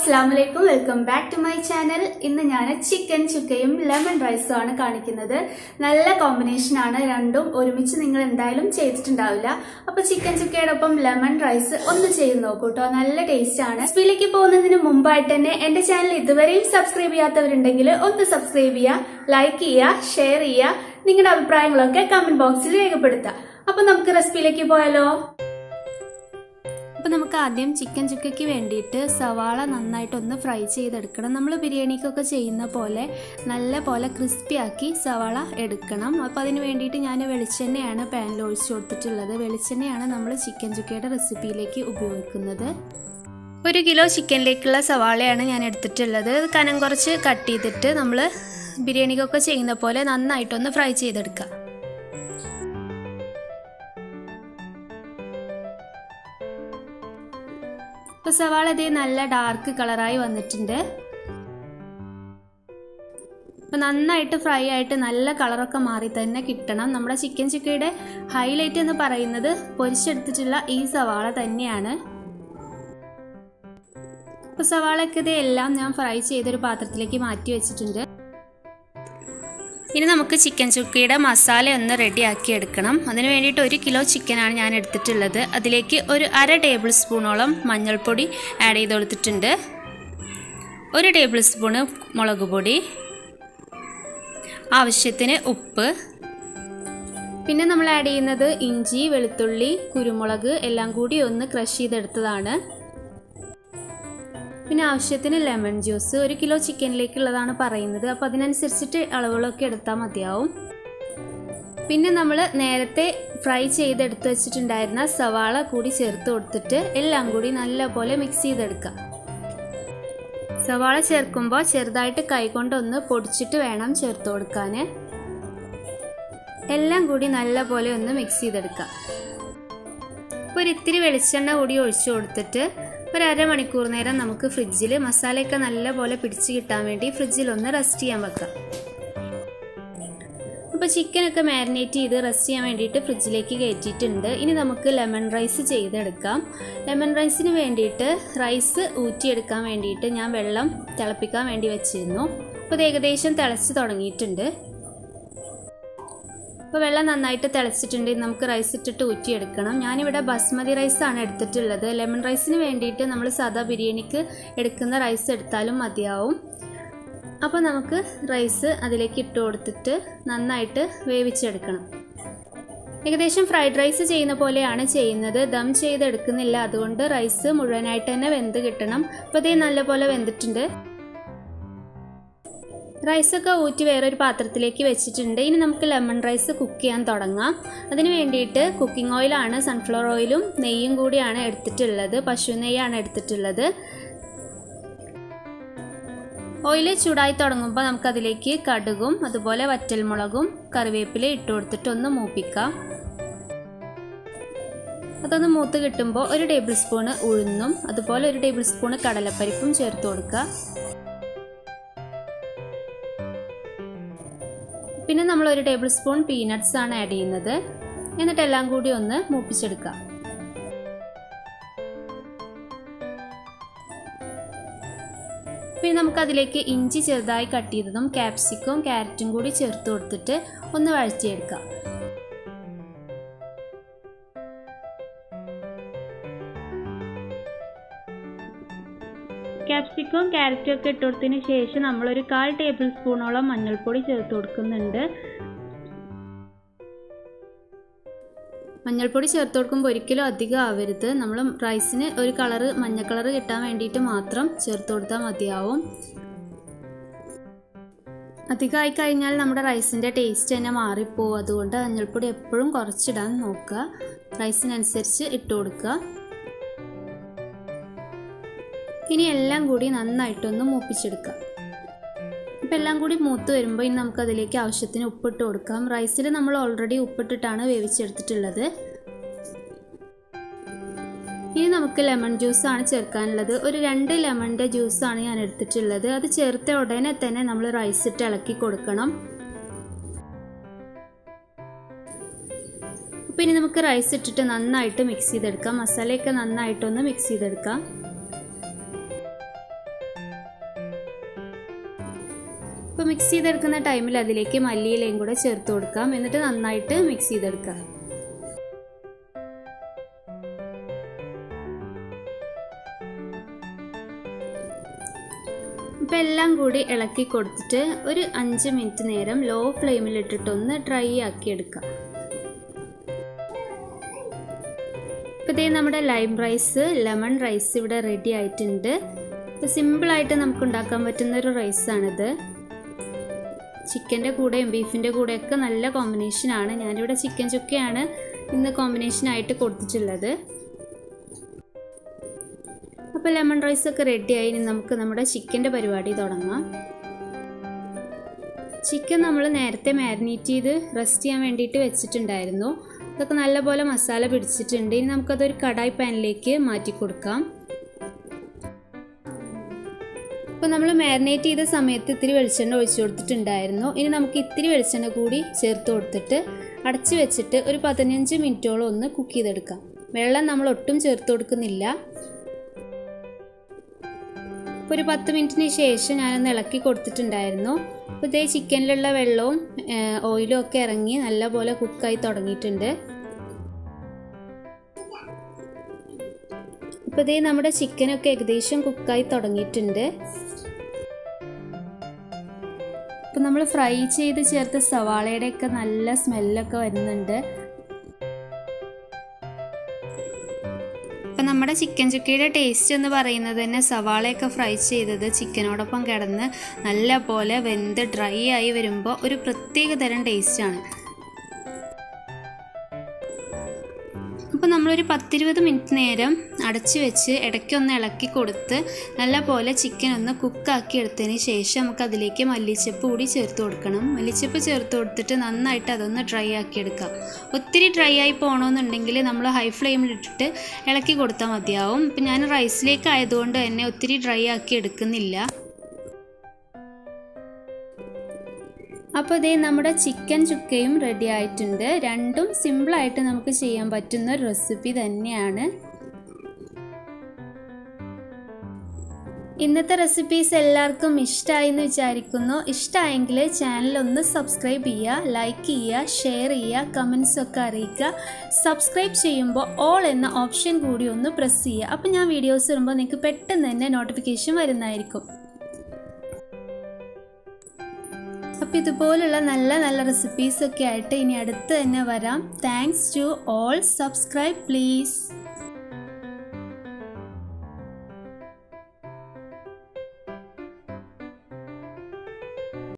അസ്സാം വലൈക്കും welcome back to my channel ഇന്ന് ഞാൻ ചിക്കൻ ചുക്കയും ലെമൺ റൈസും ആണ് കാണിക്കുന്നത് നല്ല കോമ്പിനേഷൻ ആണ് രണ്ടും ഒരുമിച്ച് നിങ്ങൾ എന്തായാലും ചെയ്തിട്ടുണ്ടാവില്ല അപ്പൊ ചിക്കൻ ചുക്കയോടൊപ്പം ലെമൺ റൈസ് ഒന്ന് ചെയ്ത് നോക്കൂ കേട്ടോ നല്ല ടേസ്റ്റ് ആണ് റെസിപ്പിയിലേക്ക് പോകുന്നതിന് മുമ്പായിട്ട് തന്നെ എന്റെ ചാനൽ ഇതുവരെയും സബ്സ്ക്രൈബ് ചെയ്യാത്തവരുണ്ടെങ്കിൽ ഒന്ന് സബ്സ്ക്രൈബ് ചെയ്യുക ലൈക്ക് ചെയ്യുക ഷെയർ ചെയ്യുക നിങ്ങളുടെ അഭിപ്രായങ്ങളൊക്കെ കമന്റ് ബോക്സിൽ രേഖപ്പെടുത്തുക അപ്പൊ നമുക്ക് റെസിപ്പിയിലേക്ക് പോയാലോ അപ്പോൾ നമുക്ക് ആദ്യം ചിക്കൻ ചുക്കയ്ക്ക് വേണ്ടിയിട്ട് സവാള നന്നായിട്ടൊന്ന് ഫ്രൈ ചെയ്തെടുക്കണം നമ്മൾ ബിരിയാണിക്കൊക്കെ ചെയ്യുന്ന പോലെ നല്ല പോലെ ക്രിസ്പി ആക്കി സവാള എടുക്കണം അപ്പോൾ അതിന് വേണ്ടിയിട്ട് ഞാൻ വെളിച്ചെണ്ണയാണ് പാനിൽ ഒഴിച്ചു കൊടുത്തിട്ടുള്ളത് വെളിച്ചെണ്ണയാണ് നമ്മൾ ചിക്കൻ ചുക്കയുടെ റെസിപ്പിയിലേക്ക് ഉപയോഗിക്കുന്നത് ഒരു കിലോ ചിക്കനിലേക്കുള്ള സവാളയാണ് ഞാൻ എടുത്തിട്ടുള്ളത് കനം കുറച്ച് കട്ട് ചെയ്തിട്ട് നമ്മൾ ബിരിയാണിക്കൊക്കെ ചെയ്യുന്ന പോലെ നന്നായിട്ടൊന്ന് ഫ്രൈ ചെയ്തെടുക്കുക ഇപ്പോൾ സവാള ഇതേ നല്ല ഡാർക്ക് കളറായി വന്നിട്ടുണ്ട് അപ്പോൾ നന്നായിട്ട് ഫ്രൈ ആയിട്ട് നല്ല കളറൊക്കെ മാറി തന്നെ കിട്ടണം നമ്മുടെ ചിക്കൻ ചിക്കയുടെ ഹൈലൈറ്റ് എന്ന് പറയുന്നത് പൊരിച്ചെടുത്തിട്ടുള്ള ഈ സവാള തന്നെയാണ് ഇപ്പോൾ സവാളയൊക്കെ ഇത് എല്ലാം ഞാൻ ഫ്രൈ ചെയ്തൊരു പാത്രത്തിലേക്ക് മാറ്റി വെച്ചിട്ടുണ്ട് ഇനി നമുക്ക് ചിക്കൻ ചുക്കിയുടെ മസാല ഒന്ന് റെഡിയാക്കി എടുക്കണം അതിന് വേണ്ടിയിട്ട് ഒരു കിലോ ചിക്കനാണ് ഞാൻ എടുത്തിട്ടുള്ളത് അതിലേക്ക് ഒരു അര ടേബിൾ സ്പൂണോളം മഞ്ഞൾപ്പൊടി ആഡ് ചെയ്ത് കൊടുത്തിട്ടുണ്ട് ഒരു ടേബിൾ സ്പൂണ് മുളക് പൊടി ആവശ്യത്തിന് ഉപ്പ് പിന്നെ നമ്മൾ ആഡ് ചെയ്യുന്നത് ഇഞ്ചി വെളുത്തുള്ളി കുരുമുളക് എല്ലാം കൂടി ഒന്ന് ക്രഷ് ചെയ്തെടുത്തതാണ് പിന്നെ ആവശ്യത്തിന് ലെമൺ ജ്യൂസ് ഒരു കിലോ ചിക്കനിലേക്കുള്ളതാണ് പറയുന്നത് അപ്പോൾ അതിനനുസരിച്ചിട്ട് അളവുകളൊക്കെ എടുത്താൽ മതിയാവും പിന്നെ നമ്മൾ നേരത്തെ ഫ്രൈ ചെയ്തെടുത്ത് വെച്ചിട്ടുണ്ടായിരുന്ന സവാള കൂടി ചേർത്ത് കൊടുത്തിട്ട് എല്ലാം കൂടി നല്ലപോലെ മിക്സ് ചെയ്തെടുക്കാം സവാള ചേർക്കുമ്പോൾ ചെറുതായിട്ട് കൈകൊണ്ടൊന്ന് പൊടിച്ചിട്ട് വേണം ചേർത്ത് കൊടുക്കാൻ എല്ലാം കൂടി നല്ലപോലെ ഒന്ന് മിക്സ് ചെയ്തെടുക്കാം ഇപ്പോൾ ഒരു ഇത്തിരി വെളിച്ചെണ്ണ കൂടി ഒഴിച്ചു കൊടുത്തിട്ട് ഒരു അരമണിക്കൂർ നേരം നമുക്ക് ഫ്രിഡ്ജിൽ മസാലയൊക്കെ നല്ലപോലെ പിടിച്ച് കിട്ടാൻ വേണ്ടി ഫ്രിഡ്ജിൽ ഒന്ന് റെസ്റ്റ് ചെയ്യാൻ വെക്കാം അപ്പോൾ ചിക്കനൊക്കെ മാരിനേറ്റ് ചെയ്ത് റെസ്റ്റ് ചെയ്യാൻ വേണ്ടിയിട്ട് ഫ്രിഡ്ജിലേക്ക് കയറ്റിയിട്ടുണ്ട് ഇനി നമുക്ക് ലെമൺ റൈസ് ചെയ്തെടുക്കാം ലെമൺ റൈസിന് വേണ്ടിയിട്ട് റൈസ് ഊറ്റിയെടുക്കാൻ വേണ്ടിയിട്ട് ഞാൻ വെള്ളം തിളപ്പിക്കാൻ വേണ്ടി വെച്ചിരുന്നു അപ്പോൾ ഇത് ഏകദേശം തിളച്ച് തുടങ്ങിയിട്ടുണ്ട് ഇപ്പോൾ വെള്ളം നന്നായിട്ട് തിളച്ചിട്ടുണ്ടെങ്കിൽ നമുക്ക് റൈസ് ഇട്ടിട്ട് ഊറ്റിയെടുക്കണം ഞാനിവിടെ ബസ്മതി റൈസാണ് എടുത്തിട്ടുള്ളത് ലെമൺ റൈസിന് വേണ്ടിയിട്ട് നമ്മൾ സാധാ ബിരിയാണിക്ക് എടുക്കുന്ന റൈസ് എടുത്താലും മതിയാവും അപ്പോൾ നമുക്ക് റൈസ് അതിലേക്ക് ഇട്ട് കൊടുത്തിട്ട് നന്നായിട്ട് വേവിച്ചെടുക്കണം ഏകദേശം ഫ്രൈഡ് റൈസ് ചെയ്യുന്ന പോലെയാണ് ചെയ്യുന്നത് ദം ചെയ്തെടുക്കുന്നില്ല അതുകൊണ്ട് റൈസ് മുഴുവനായിട്ട് തന്നെ വെന്ത് കിട്ടണം അപ്പോൾ ഇതേ നല്ലപോലെ വെന്തിട്ടുണ്ട് റൈസൊക്കെ ഊറ്റി വേറൊരു പാത്രത്തിലേക്ക് വെച്ചിട്ടുണ്ട് ഇനി നമുക്ക് ലെമൺ റൈസ് കുക്ക് ചെയ്യാൻ തുടങ്ങാം അതിന് വേണ്ടിയിട്ട് കുക്കിംഗ് ഓയിലാണ് സൺഫ്ലവർ ഓയിലും നെയ്യും കൂടിയാണ് എടുത്തിട്ടുള്ളത് പശു നെയ്യാണ് എടുത്തിട്ടുള്ളത് ഓയിൽ ചൂടായി തുടങ്ങുമ്പോൾ നമുക്കതിലേക്ക് കടുകും അതുപോലെ വറ്റൽമുളകും കറിവേപ്പില ഇട്ട് കൊടുത്തിട്ട് ഒന്ന് മൂപ്പിക്കാം അതൊന്ന് മൂത്ത് കിട്ടുമ്പോൾ ഒരു ടേബിൾ സ്പൂണ് ഉഴുന്നും അതുപോലെ ഒരു ടേബിൾ സ്പൂണ് കടലപ്പരിപ്പും ചേർത്ത് കൊടുക്കുക പിന്നെ നമ്മൾ ഒരു ടേബിൾ സ്പൂൺ പീനട്ട്സ് ആണ് ആഡ് ചെയ്യുന്നത് എന്നിട്ട് എല്ലാം കൂടി ഒന്ന് മൂപ്പിച്ചെടുക്കാം പിന്നെ നമുക്ക് അതിലേക്ക് ഇഞ്ചി ചെറുതായി കട്ട് ചെയ്തതും ക്യാപ്സിക്കും ക്യാരറ്റും കൂടി ചേർത്ത് കൊടുത്തിട്ട് ഒന്ന് വഴറ്റിയെടുക്കാം ക്യാപ്സിക്കും ക്യാരറ്റും ഒക്കെ ഇട്ട് കൊടുത്തതിന് ശേഷം നമ്മളൊരു കാൽ ടേബിൾ സ്പൂണോളം മഞ്ഞൾപ്പൊടി ചേർത്ത് കൊടുക്കുന്നുണ്ട് മഞ്ഞൾപ്പൊടി ചേർത്ത് കൊടുക്കുമ്പോൾ ഒരിക്കലും അധികം ആവരുത് നമ്മൾ റൈസിന് ഒരു കളറ് മഞ്ഞ കളറ് കിട്ടാൻ വേണ്ടിയിട്ട് മാത്രം ചേർത്ത് കൊടുത്താൽ മതിയാവും അധികമായി കഴിഞ്ഞാൽ നമ്മുടെ റൈസിൻ്റെ ടേസ്റ്റ് തന്നെ മാറിപ്പോവും അതുകൊണ്ട് മഞ്ഞൾപ്പൊടി എപ്പോഴും കുറച്ചിടാൻ നോക്കുക റൈസിനനുസരിച്ച് ഇട്ട് കൊടുക്കുക ഇനി എല്ലാം കൂടി നന്നായിട്ടൊന്ന് മൂപ്പിച്ചെടുക്കാം അപ്പോൾ എല്ലാം കൂടി മൂത്ത് വരുമ്പോൾ ഇനി നമുക്ക് അതിലേക്ക് ആവശ്യത്തിന് ഉപ്പിട്ട് കൊടുക്കാം റൈസിൽ നമ്മൾ ഓൾറെഡി ഉപ്പിട്ടിട്ടാണ് വേവിച്ചെടുത്തിട്ടുള്ളത് ഇനി നമുക്ക് ലെമൺ ജ്യൂസാണ് ചേർക്കാനുള്ളത് ഒരു രണ്ട് ലെമണിൻ്റെ ജ്യൂസാണ് ഞാൻ എടുത്തിട്ടുള്ളത് അത് ചേർത്ത ഉടനെ തന്നെ നമ്മൾ റൈസ് ഇട്ട് ഇളക്കി കൊടുക്കണം അപ്പോൾ ഇനി നമുക്ക് റൈസ് ഇട്ടിട്ട് നന്നായിട്ട് മിക്സ് ചെയ്തെടുക്കാം മസാലയൊക്കെ നന്നായിട്ടൊന്ന് മിക്സ് ചെയ്തെടുക്കാം ഇപ്പോൾ മിക്സ് ചെയ്തെടുക്കുന്ന ടൈമിൽ അതിലേക്ക് മല്ലിയിലയും കൂടെ ചേർത്ത് കൊടുക്കാം എന്നിട്ട് നന്നായിട്ട് മിക്സ് ചെയ്തെടുക്കാം ഇപ്പം എല്ലാം കൂടി ഇളക്കി കൊടുത്തിട്ട് ഒരു അഞ്ച് മിനിറ്റ് നേരം ലോ ഫ്ലെയിമിൽ ഇട്ടിട്ടൊന്ന് ഡ്രൈ ആക്കി എടുക്കാം ഇപ്പോൾ ഇതേ നമ്മുടെ ലൈം റൈസ് ലെമൺ റൈസ് ഇവിടെ റെഡി ആയിട്ടുണ്ട് ഇപ്പോൾ സിമ്പിളായിട്ട് നമുക്ക് ഉണ്ടാക്കാൻ പറ്റുന്ന ഒരു റൈസാണിത് ചിക്കൻ്റെ കൂടെയും ബീഫിൻ്റെ കൂടെയൊക്കെ നല്ല കോമ്പിനേഷനാണ് ഞാനിവിടെ ചിക്കൻ ചുക്കയാണ് ഇന്ന് കോമ്പിനേഷനായിട്ട് കൊടുത്തിട്ടുള്ളത് അപ്പോൾ ലെമൺ റൈസ് ഒക്കെ റെഡിയായി ഇനി നമുക്ക് നമ്മുടെ ചിക്കൻ്റെ പരിപാടി തുടങ്ങാം ചിക്കൻ നമ്മൾ നേരത്തെ മാരിനേറ്റ് ചെയ്ത് റെസ്റ്റ് ചെയ്യാൻ വേണ്ടിയിട്ട് വെച്ചിട്ടുണ്ടായിരുന്നു ഇതൊക്കെ നല്ലപോലെ മസാല പിടിച്ചിട്ടുണ്ട് ഇനി നമുക്കതൊരു കടായി പാനിലേക്ക് മാറ്റി കൊടുക്കാം ഇപ്പോൾ നമ്മൾ മാരിനേറ്റ് ചെയ്ത സമയത്ത് ഇത്തിരി വെളിച്ചെണ്ണ ഒഴിച്ചു കൊടുത്തിട്ടുണ്ടായിരുന്നു ഇനി നമുക്ക് ഇത്തിരി വെളിച്ചെണ്ണ കൂടി ചേർത്ത് കൊടുത്തിട്ട് അടച്ച് വെച്ചിട്ട് ഒരു പതിനഞ്ച് മിനിറ്റോളം ഒന്ന് കുക്ക് ചെയ്തെടുക്കാം വെള്ളം നമ്മൾ ഒട്ടും ചേർത്ത് കൊടുക്കുന്നില്ല ഇപ്പോൾ ഒരു പത്ത് മിനിറ്റിന് ശേഷം ഞാനൊന്ന് ഇളക്കി കൊടുത്തിട്ടുണ്ടായിരുന്നു അപ്പോൾ ഇതേ ചിക്കനിലുള്ള വെള്ളവും ഓയിലും ഒക്കെ ഇറങ്ങി നല്ലപോലെ കുക്കായി തുടങ്ങിയിട്ടുണ്ട് ഇപ്പോൾ ഇതേ നമ്മുടെ ചിക്കനൊക്കെ ഏകദേശം കുക്കായി തുടങ്ങിയിട്ടുണ്ട് ഇപ്പോൾ നമ്മൾ ഫ്രൈ ചെയ്ത് ചേർത്ത സവാളയുടെയൊക്കെ നല്ല സ്മെല്ലൊക്കെ വരുന്നുണ്ട് അപ്പം നമ്മുടെ ചിക്കൻ ചുക്കയുടെ ടേസ്റ്റ് എന്ന് പറയുന്നത് തന്നെ സവാളയൊക്കെ ഫ്രൈ ചെയ്തത് ചിക്കനോടൊപ്പം കിടന്ന് നല്ല പോലെ വെന്ത് ഡ്രൈ ആയി വരുമ്പോൾ ഒരു പ്രത്യേക തരം ടേസ്റ്റാണ് അപ്പോൾ നമ്മളൊരു പത്തിരുപത് മിനിറ്റ് നേരം അടച്ചു വെച്ച് ഇടയ്ക്കൊന്ന് ഇളക്കി കൊടുത്ത് നല്ല പോലെ ചിക്കൻ ഒന്ന് കുക്കാക്കി എടുത്തതിന് ശേഷം നമുക്ക് അതിലേക്ക് മല്ലിച്ചപ്പ് കൂടി ചേർത്ത് കൊടുക്കണം മല്ലിച്ചപ്പ് ചേർത്ത് കൊടുത്തിട്ട് നന്നായിട്ട് അതൊന്ന് ഡ്രൈ ആക്കി എടുക്കാം ഒത്തിരി ഡ്രൈ ആയി പോകണമെന്നുണ്ടെങ്കിൽ നമ്മൾ ഹൈ ഫ്ലെയിമിൽ ഇട്ടിട്ട് ഇളക്കി കൊടുത്താൽ മതിയാവും ഇപ്പം ഞാൻ റൈസിലേക്ക് ആയതുകൊണ്ട് തന്നെ ഒത്തിരി ഡ്രൈ ആക്കി എടുക്കുന്നില്ല അപ്പോൾ ഇതേ നമ്മുടെ ചിക്കൻ ചുക്കയും റെഡി ആയിട്ടുണ്ട് രണ്ടും സിമ്പിളായിട്ട് നമുക്ക് ചെയ്യാൻ പറ്റുന്ന ഒരു റെസിപ്പി തന്നെയാണ് ഇന്നത്തെ റെസിപ്പീസ് എല്ലാവർക്കും ഇഷ്ടമായി എന്ന് വിചാരിക്കുന്നു ഇഷ്ടമായെങ്കിൽ ചാനൽ ഒന്ന് സബ്സ്ക്രൈബ് ചെയ്യുക ലൈക്ക് ചെയ്യുക ഷെയർ ചെയ്യുക കമൻസ് ഒക്കെ അറിയിക്കുക സബ്സ്ക്രൈബ് ചെയ്യുമ്പോൾ ഓൾ എന്ന ഓപ്ഷൻ കൂടി ഒന്ന് പ്രസ് ചെയ്യുക അപ്പോൾ ഞാൻ വീഡിയോസ് ഇടുമ്പോൾ നിങ്ങൾക്ക് പെട്ടെന്ന് തന്നെ നോട്ടിഫിക്കേഷൻ വരുന്നതായിരിക്കും അപ്പോൾ ഇതുപോലുള്ള നല്ല നല്ല റെസിപ്പീസൊക്കെ ആയിട്ട് ഇനി അടുത്ത് തന്നെ വരാം thanks to all subscribe please